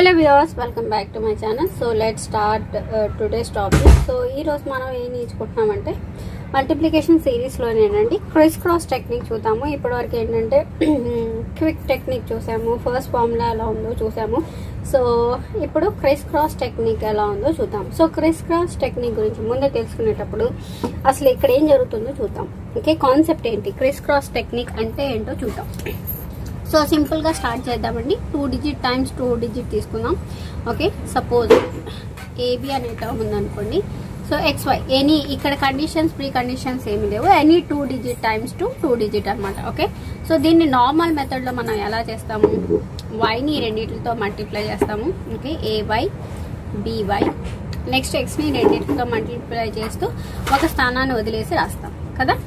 hello viewers welcome back to my channel so let start today's topic so ఈ రోజు మనం ఏం నేర్చుకుంటున్నామంటే మల్టిప్లికేషన్ సిరీస్లోనేనండి క్రిస్ క్రాస్ టెక్నిక్ చూద్దాము ఇప్పటివరకు ఏంటంటే క్విక్ టెక్నిక్ చూసాము ఫస్ట్ ఫార్ములా ఎలా ఉందో చూసాము సో ఇప్పుడు క్రిస్ క్రాస్ టెక్నిక్ ఎలా ఉందో చూద్దాం సో క్రిస్ క్రాస్ టెక్నిక్ గురించి ముందే తెలుసుకునేటప్పుడు అసలు ఇక్కడ ఏం జరుగుతుందో చూద్దాం ఓకే కాన్సెప్ట్ ఏంటి క్రిస్ క్రాస్ టెక్నిక్ అంటే ఏంటో చూద్దాం సో సింపుల్గా స్టార్ట్ చేద్దామండి two digit times two digit తీసుకుందాం ఓకే సపోజ్ ఏబి అనే టర్మ్ ఉందనుకోండి సో ఎక్స్ వై ఎనీ ఇక్కడ కండిషన్స్ ప్రీ కండిషన్స్ ఏమి లేవు any two digit times to two digit అనమాట ఓకే సో దీన్ని నార్మల్ మెథడ్లో మనం ఎలా చేస్తాము వైని రెండింటితో మల్టిప్లై చేస్తాము ఓకే ఏవై బీవై నెక్స్ట్ ఎక్స్ని రెండింటితో మల్టిప్లై చేస్తూ ఒక స్థానాన్ని వదిలేసి రాస్తాం కదా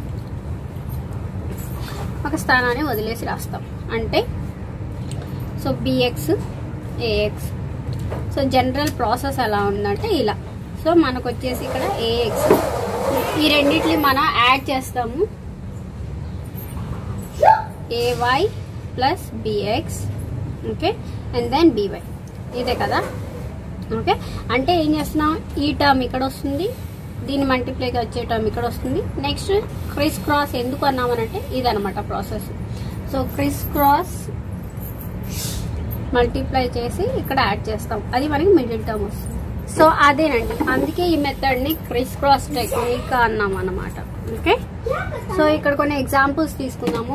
ఒక స్థానాన్ని వదిలేసి రాస్తాం అంటే so B X A X so general process ఎలా ఉందంటే ఇలా సో మనకు వచ్చేసి ఇక్కడ ఏఎక్స్ ఈ రెండిట్ని మనం యాడ్ చేస్తాము A Y plus B X okay and then B Y ఇదే కదా ఓకే అంటే ఏం చేస్తున్నాం ఈ టర్మ్ ఇక్కడ వస్తుంది దీని మల్టిప్లైగా వచ్చే టర్మ్ ఇక్కడ వస్తుంది నెక్స్ట్ క్రిస్ క్రాస్ ఎందుకు అన్నామనంటే ఇదనమాట process so criss cross multiply చేసి ఇక్కడ యాడ్ చేస్తాం అది మనకి మిడిల్ టర్మ్ వస్తుంది సో అదేనండి అందుకే ఈ మెథడ్ ని క్రిస్ క్రాస్ టెక్నిక్ అన్నాం అనమాట ఓకే సో ఇక్కడ కొన్ని ఎగ్జాంపుల్స్ తీసుకుందాము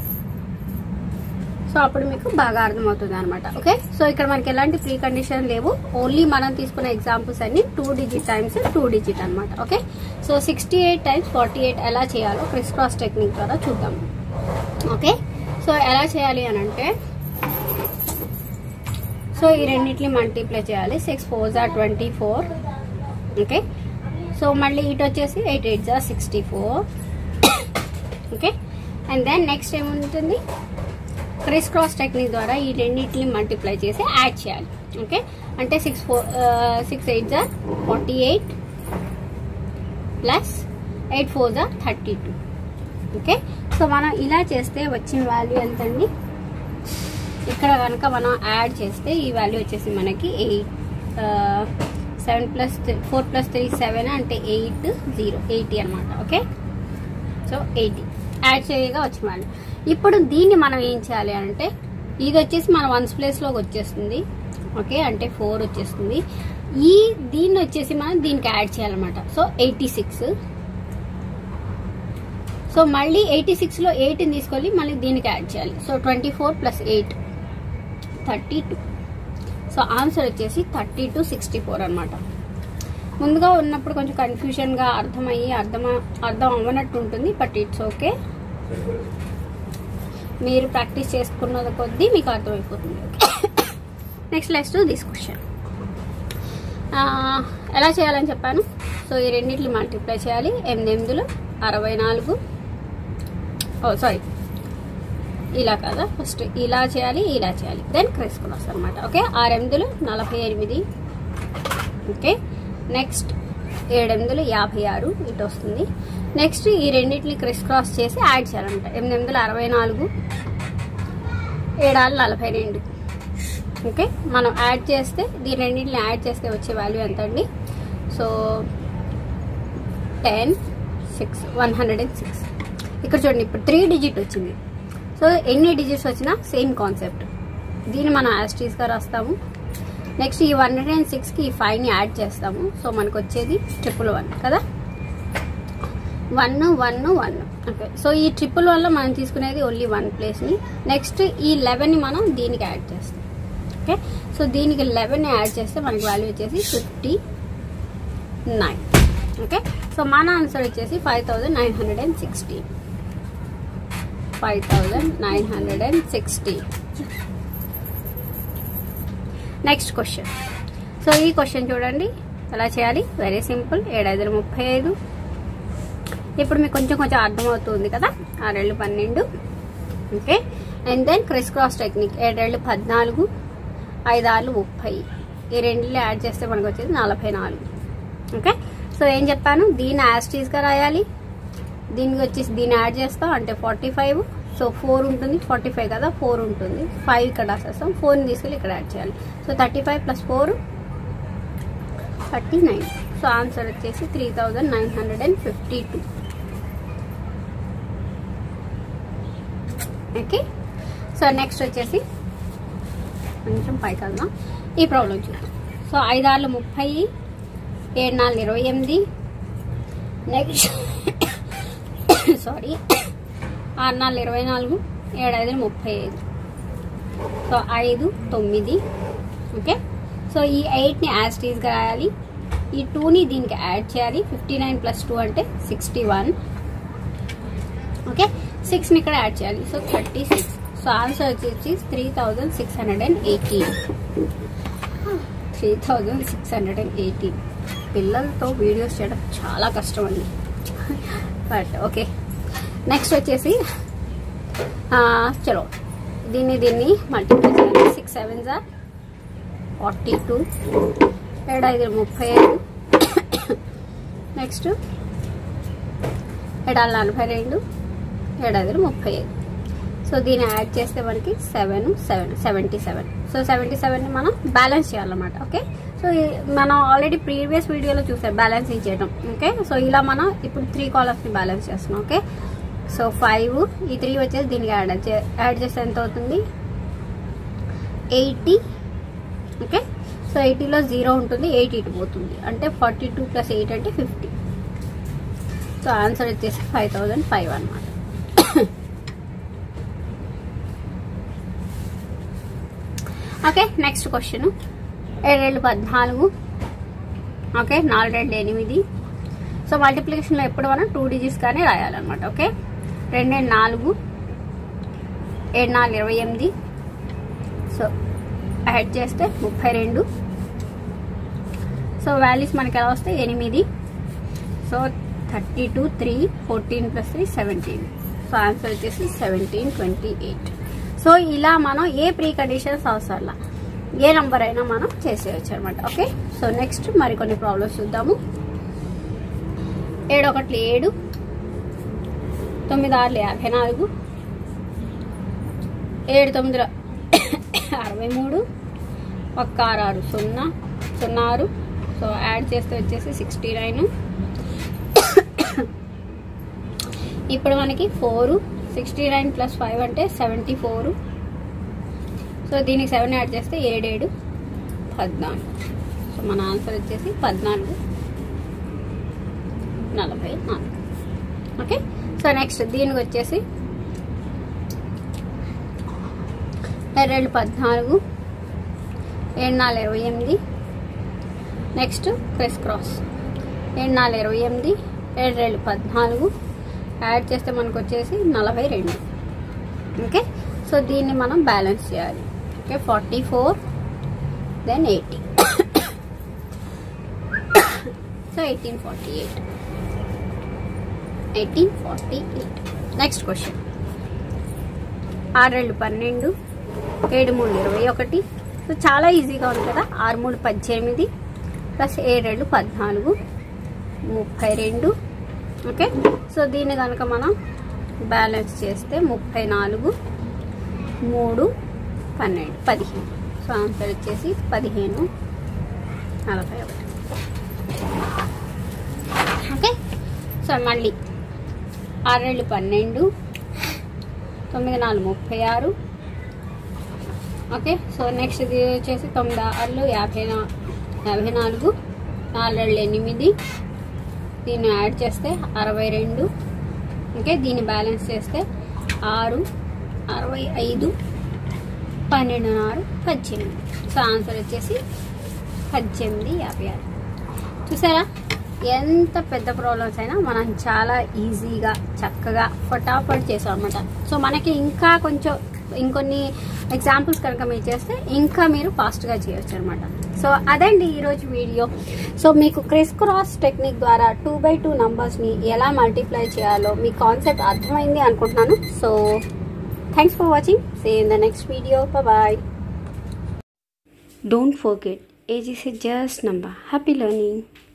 సో అప్పుడు మీకు బాగా అర్థమవుతుంది అనమాట ఓకే సో ఇక్కడ మనకి ఎలాంటి ప్రీ కండిషన్ లేవు ఓన్లీ మనం తీసుకున్న ఎగ్జాంపుల్స్ అన్ని two digit times two digit అనమాట okay so sixty eight times forty eight ఎలా చేయాలో క్రిస్ క్రాస్ టెక్నిక్ ద్వారా చూద్దాం ఓకే సో ఎలా చేయాలి అని అంటే సో ఈ రెండింటిని మల్టిప్లై చేయాలి సిక్స్ ఫోర్ జా ట్వంటీ ఫోర్ ఓకే సో మళ్ళీ ఇటు వచ్చేసి ఎయిట్ ఎయిట్ జా sixty four okay and then next ఏముంటుంది క్రిస్ క్రాస్ టెక్నిక్ ద్వారా ఈ రెండింటిని మల్టిప్లై చేసి యాడ్ చేయాలి ఓకే అంటే సిక్స్ ఫోర్ సిక్స్ ఎయిట్ జా forty eight plus eight four జా థర్టీ టూ ఓకే సో మనం ఇలా చేస్తే వచ్చిన వాల్యూ ఎంతండి ఇక్కడ కనుక మనం యాడ్ చేస్తే ఈ వాల్యూ వచ్చేసి మనకి eight seven plus four plus three seven అంటే ఎయిట్ జీరో ఎయిటీ అనమాట ఓకే సో ఎయిటీ యాడ్ చేయగా వచ్చిన వాల్యూ ఇప్పుడు దీన్ని మనం ఏం చేయాలి అంటే ఇది వచ్చేసి మన వన్స్ ప్లేస్లోకి వచ్చేస్తుంది ఓకే అంటే ఫోర్ వచ్చేస్తుంది ఈ దీన్ని వచ్చేసి మనం దీనికి యాడ్ చేయాలన్నమాట సో ఎయిటీ సిక్స్ సో మళ్ళీ ఎయిటీ సిక్స్లో ఎయిట్ని తీసుకొని మళ్ళీ దీనికి యాడ్ చేయాలి so twenty four plus eight thirty two so answer వచ్చేసి థర్టీ టు సిక్స్టీ ఫోర్ అనమాట ముందుగా ఉన్నప్పుడు కొంచెం కన్ఫ్యూజన్గా అర్థమయ్యి అర్థం అర్థం అవ్వనట్టు ఉంటుంది బట్ ఇట్స్ ఓకే మీరు ప్రాక్టీస్ చేసుకున్న కొద్దీ మీకు అర్థమైపోతుంది నెక్స్ట్ నెక్స్ట్ దిస్ క్వశ్చన్ ఎలా చేయాలని చెప్పాను సో ఈ రెండింటిని మల్టిప్లై చేయాలి ఎనిమిది ఎనిమిదిలో అరవై నాలుగు ఓ సారీ ఇలా కదా ఫస్ట్ ఇలా చేయాలి ఇలా చేయాలి దెన్ క్రిస్ క్రాస్ అనమాట ఓకే ఆరు ఎనిమిదిలో నలభై ఎనిమిది ఓకే నెక్స్ట్ ఏడెనిమిదిలో యాభై ఆరు ఇటు వస్తుంది నెక్స్ట్ ఈ రెండింటిని క్రిస్ క్రాస్ చేసి యాడ్ చేయాలంట ఎనిమిది ఎనిమిదిలో అరవై నాలుగు ఏడాలు నలభై రెండు ఓకే మనం యాడ్ చేస్తే దీని రెండింటిని యాడ్ చేస్తే వచ్చే వాల్యూ ఎంత అండి so ten six one hundred and six ఇక్కడ చూడండి ఇప్పుడు త్రీ డిజిట్ వచ్చింది సో ఎన్ని డిజిట్స్ వచ్చినా సేమ్ కాన్సెప్ట్ దీన్ని మనం యాస్టీస్గా రాస్తాము నెక్స్ట్ ఈ వన్ హండ్రెడ్ అండ్ సిక్స్కి ఈ ఫైవ్ని యాడ్ చేస్తాము సో మనకు వచ్చేది ట్రిపుల్ వన్ కదా one one one okay so ఈ ట్రిపుల్ వల్ల మనం తీసుకునేది ఓన్లీ వన్ ప్లేస్ని నెక్స్ట్ ఈ లెవెన్ని మనం దీనికి యాడ్ చేస్తాం ఓకే సో దీనికి లెవెన్ యాడ్ చేస్తే మనకి వాల్యూ వచ్చేసి ఫిఫ్టీ నైన్ ఓకే సో మన ఆన్సర్ వచ్చేసి five thousand nine hundred and sixty five thousand nine hundred and sixty next question so ఈ క్వశ్చన్ చూడండి ఎలా చేయాలి వెరీ సింపుల్ ఏడైదు ముప్పై ఐదు ఇప్పుడు మీకు కొంచెం కొంచెం అర్థమవుతుంది కదా ఆరేళ్ళు పన్నెండు okay and then criss cross technique ఏడేళ్ళు పద్నాలుగు ఐదార్లు ముప్పై ఈ రెండులో యాడ్ చేస్తే మనకు వచ్చేది నలభై నాలుగు ఓకే సో ఏం చెప్పాను దీన్ని యాస్టీస్గా రాయాలి దీనికి వచ్చేసి దీన్ని యాడ్ చేస్తాం అంటే ఫార్టీ ఫైవ్ సో ఫోర్ ఉంటుంది ఫార్టీ ఫైవ్ కదా ఫోర్ ఉంటుంది ఫైవ్ ఇక్కడ రాసేస్తాం ఫోర్ని తీసుకెళ్ళి ఇక్కడ యాడ్ చేయాలి so thirty five plus four thirty nine so answer వచ్చేసి three thousand nine hundred and fifty two okay so next వచ్చేసి కొంచెం పైకి వెళ్దాం ఈ ప్రాబ్లం చూద్దాం సో ఐదార్లు ముప్పై ఏడు నాలుగు ఇరవై ఎనిమిది నెక్స్ట్ సారీ ఆరు నాలుగు ఇరవై నాలుగు ఏడు ఐదు ముప్పై ఐదు సో ఐదు తొమ్మిది ఓకే సో ఈ ఎయిట్ని యాస్టీస్గా రాయాలి ఈ టూని దీనికి యాడ్ చేయాలి ఫిఫ్టీ నైన్ ప్లస్ టూ అంటే సిక్స్టీ వన్ ఓకే సిక్స్ని ఇక్కడ యాడ్ చేయాలి so thirty six so answer వచ్చేసి three thousand six hundred and eighteen three thousand six hundred and eighteen పిల్లలతో వీడియోస్ చేయడం చాలా కష్టం అండి బట్ ఓకే నెక్స్ట్ వచ్చేసి ఆ, చలో దీన్ని దీన్ని మల్టిప్లై చేయాలి సిక్స్ సెవెన్ జా ఫార్టీ టూ ఏడు ఐదు ముప్పై ఐదు నెక్స్ట్ ఏడాది నలభై రెండు ఏడాది ముప్పై ఐదు సో దీన్ని యాడ్ చేస్తే మనకి seven seven seventy seven so seventy సెవెన్ని మనం బ్యాలెన్స్ చేయాలన్నమాట ఓకే సో ఈ- మనం ఆల్రెడీ ప్రీవియస్ వీడియోలో చూసాం బ్యాలెన్సింగ్ చేయడం ఓకే సో ఇలా మనం ఇప్పుడు త్రీ కాలర్స్ని బ్యాలెన్స్ చేస్తున్నాం ఓకే సో ఫైవ్ ఈ త్రీ వచ్చేసి దీనికి యాడ్ చే- యాడ్ చేస్తే ఎంత అవుతుంది ఎయిటీ ఓకే సో ఎయిటీలో జీరో ఉంటుంది ఎయిట్ ఇటు పోతుంది అంటే ఫార్టీ టూ ప్లస్ ఎయిట్ అంటే ఫిఫ్టీ సో ఆన్సర్ వచ్చేసి ఫైవ్ థౌజండ్ ఫైవ్ అనమాట ఓకే నెక్స్ట్ క్వశ్చన్ ఏడేళ్ళు పద్నాలుగు ఓకే నాలుగు రెండు ఎనిమిది సో మల్టిప్లికేషన్లో ఎప్పుడు మనం టూ డిజిట్స్ కానీ రాయాలన్నమాట ఓకే రెండు రెండు నాలుగు ఏడు నాలుగు ఇరవై ఎనిమిది సో యాడ్ చేస్తే ముప్పై రెండు సో వాల్యూస్ మనకి ఎలా వస్తాయి ఎనిమిది so thirty two three fourteen plus three seventeen so answer వచ్చేసి సెవెంటీన్ ట్వంటీ ఎయిట్ సో ఇలా మనం ఏ ప్రీ కండిషన్స్ అవసరంలా ఏ నంబర్ అయినా మనం చేసేయచ్చు అనమాట ఓకే సో నెక్స్ట్ మరికొన్ని ప్రాబ్లమ్స్ చూద్దాము ఏడు ఒకటి ఏడు తొమ్మిది ఆరులు యాభై నాలుగు ఏడు తొమ్మిదిలో అరవై మూడు ఒక్క ఆరు ఆరు సున్నా సున్నా ఆరు సో యాడ్ చేస్తే వచ్చేసి సిక్స్టీ నైన్ ఇప్పుడు మనకి four sixty nine plus five అంటే సెవెంటీ ఫోరు సో దీనికి సెవెన్ యాడ్ చేస్తే ఏడేడు పద్నాలుగు సో మన ఆన్సర్ వచ్చేసి పద్నాలుగు నలభై నాలుగు ఓకే సో నెక్స్ట్ దీనికి వచ్చేసి రెండు పద్నాలుగు ఏడు నాలుగు ఇరవై ఎనిమిది నెక్స్ట్ క్రిస్ క్రాస్ ఏడు నాలుగు ఇరవై ఎనిమిది ఏడు రెండు పద్నాలుగు యాడ్ చేస్తే మనకు వచ్చేసి నలభై రెండు ఓకే సో దీన్ని మనం బ్యాలెన్స్ చేయాలి okay forty four then eighty so eighteen forty eight eighteen forty eight next question ఆరు రెండు పన్నెండు ఏడు మూడు ఇరవై ఒకటి సో చాలా ఈజీగా ఉంది కదా ఆరు మూడు పద్దెనిమిది ప్లస్ ఏడు రెండు పద్నాలుగు ముప్పై రెండు ఓకే సో దీన్ని కనుక మనం బ్యాలెన్స్ చేస్తే ముప్పై నాలుగు మూడు పన్నెండు పదిహేను సో ఆన్సర్ వచ్చేసి పదిహేను నలభై ఒకటి ఓకే సో మళ్ళీ ఆరేళ్ళు పన్నెండు తొమ్మిది నాలుగు ముప్పై ఆరు ఓకే సో నెక్స్ట్ ఇది వచ్చేసి తొమ్మిది ఆరు యాభై నా యాభై నాలుగు నాలుగు ఎనిమిది దీన్ని యాడ్ చేస్తే అరవై రెండు ఓకే దీన్ని బ్యాలెన్స్ చేస్తే ఆరు అరవై ఐదు పన్నెండు ఆరు పద్దెనిమిది సో ఆన్సర్ వచ్చేసి పద్దెనిమిది యాభై ఆరు చూసారా ఎంత పెద్ద ప్రాబ్లమ్స్ అయినా మనం చాలా ఈజీగా చక్కగా ఫటాఫట్ చేసాం అనమాట సో మనకి ఇంకా కొంచెం ఇంకొన్ని ఎగ్జాంపుల్స్ కనుక మీరు చేస్తే ఇంకా మీరు ఫాస్ట్గా చేయొచ్చు అనమాట సో అదండి ఈరోజు వీడియో సో మీకు క్రిస్ క్రాస్ టెక్నిక్ ద్వారా టూ బై టూ నంబర్స్ని ఎలా మల్టిప్లై చేయాలో మీ కాన్సెప్ట్ అర్థమైంది అనుకుంటున్నాను so thanks for watching see in the next video bye don't forget age is a just number happy learning